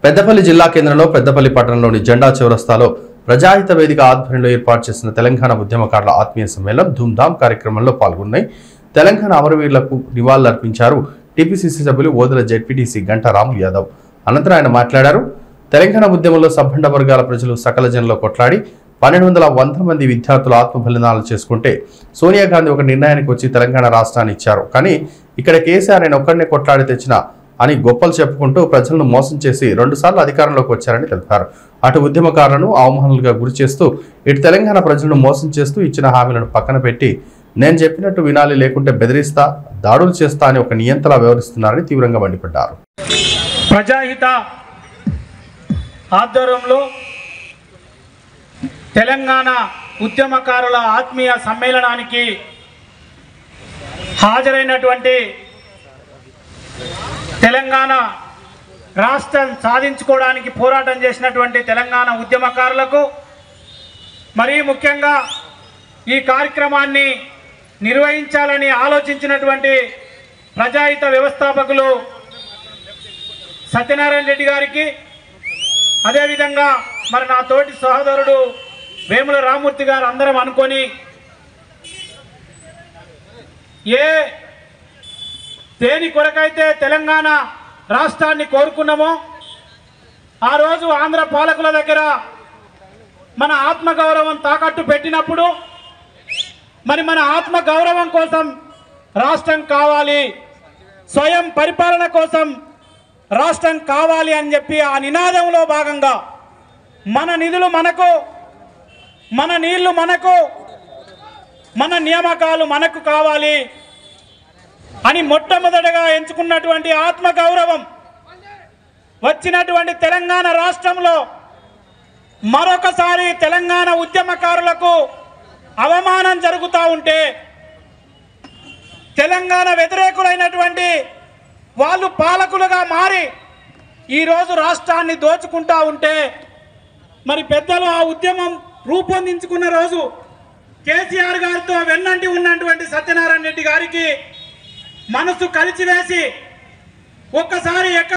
పెద్దపల్లి జిల్లా కేంద్రంలో పెద్దపల్లి పట్టణంలోని జెండా చౌరస్తాలో ప్రజాహిత వేదిక ఆధ్వర్యంలో ఏర్పాటు చేసిన తెలంగాణ ఉద్యమకారుల ఆత్మీయ సమ్మేళనం ధూమ్ధామ్ కార్యక్రమంలో పాల్గొన్నాయి తెలంగాణ అమరవీరులకు నివాళులర్పించారు టీపీసీసీ సభ్యులు ఓదల జెడ్పీటీసీ గంటా రాములు యాదవ్ అనంతరం ఆయన మాట్లాడారు తెలంగాణ ఉద్యమంలో సబ్బండ వర్గాల ప్రజలు సకల జనంలో కొట్లాడి పన్నెండు వందల వంద మంది విద్యార్థులు ఆత్మ బలిదానాలు చేసుకుంటే సోనియా గాంధీ ఒక నిర్ణయానికి వచ్చి తెలంగాణ రాష్ట్రాన్ని ఇచ్చారు కానీ ఇక్కడ కేసీఆర్ ఆయన ఒక్కడినే కొట్లాడి తెచ్చిన అని గొప్పలు చెప్పుకుంటూ ప్రజలను మోసం చేసి రెండుసార్లు అధికారంలోకి వచ్చారని తెలిపారు అటు ఉద్యమకారులను అవమానాలుగా గురి చేస్తూ ఇటు తెలంగాణ ప్రజలను మోసం చేస్తూ ఇచ్చిన హామీలను పక్కన పెట్టి నేను చెప్పినట్టు వినాలి లేకుంటే బెదిరిస్తా దాడులు చేస్తా అని ఒక నియంతలా వ్యవహరిస్తున్నారని తీవ్రంగా మండిపడ్డారు ప్రజాహిత ఆధ్వర్యంలో తెలంగాణ ఉద్యమకారుల ఆత్మీయ సమ్మేళనానికి హాజరైనటువంటి తెలంగాణ రాష్ట్రం సాధించుకోవడానికి పోరాటం చేసినటువంటి తెలంగాణ ఉద్యమకారులకు మరీ ముఖ్యంగా ఈ కార్యక్రమాన్ని నిర్వహించాలని ఆలోచించినటువంటి ప్రజాహిత వ్యవస్థాపకులు సత్యనారాయణ రెడ్డి గారికి అదేవిధంగా మరి నా తోటి సహోదరుడు వేముల రామూర్తి గారు అందరం అనుకొని ఏ దేని కొరకైతే తెలంగాణ రాష్ట్రాన్ని కోరుకున్నామో ఆ రోజు ఆంధ్ర పాలకుల దగ్గర మన ఆత్మగౌరవం తాకట్టు పెట్టినప్పుడు మరి మన ఆత్మ గౌరవం కోసం రాష్ట్రం కావాలి స్వయం పరిపాలన కోసం రాష్ట్రం కావాలి అని చెప్పి ఆ నినాదంలో భాగంగా మన నిధులు మనకు మన నీళ్లు మనకు మన నియామకాలు మనకు కావాలి అని మొట్టమొదటగా ఎంచుకున్నటువంటి ఆత్మ గౌరవం వచ్చినటువంటి తెలంగాణ రాష్ట్రంలో మరొకసారి తెలంగాణ ఉద్యమకారులకు అవమానం జరుగుతూ ఉంటే తెలంగాణ వ్యతిరేకులైనటువంటి వాళ్ళు పాలకులుగా మారి ఈరోజు రాష్ట్రాన్ని దోచుకుంటా ఉంటే మరి పెద్దలు ఆ ఉద్యమం రూపొందించుకున్న రోజు కేసీఆర్ గారితో వెన్నంటి ఉన్నటువంటి సత్యనారాయణ రెడ్డి గారికి మనసు కలిసివేసి ఒక్కసారి ఎక్కడ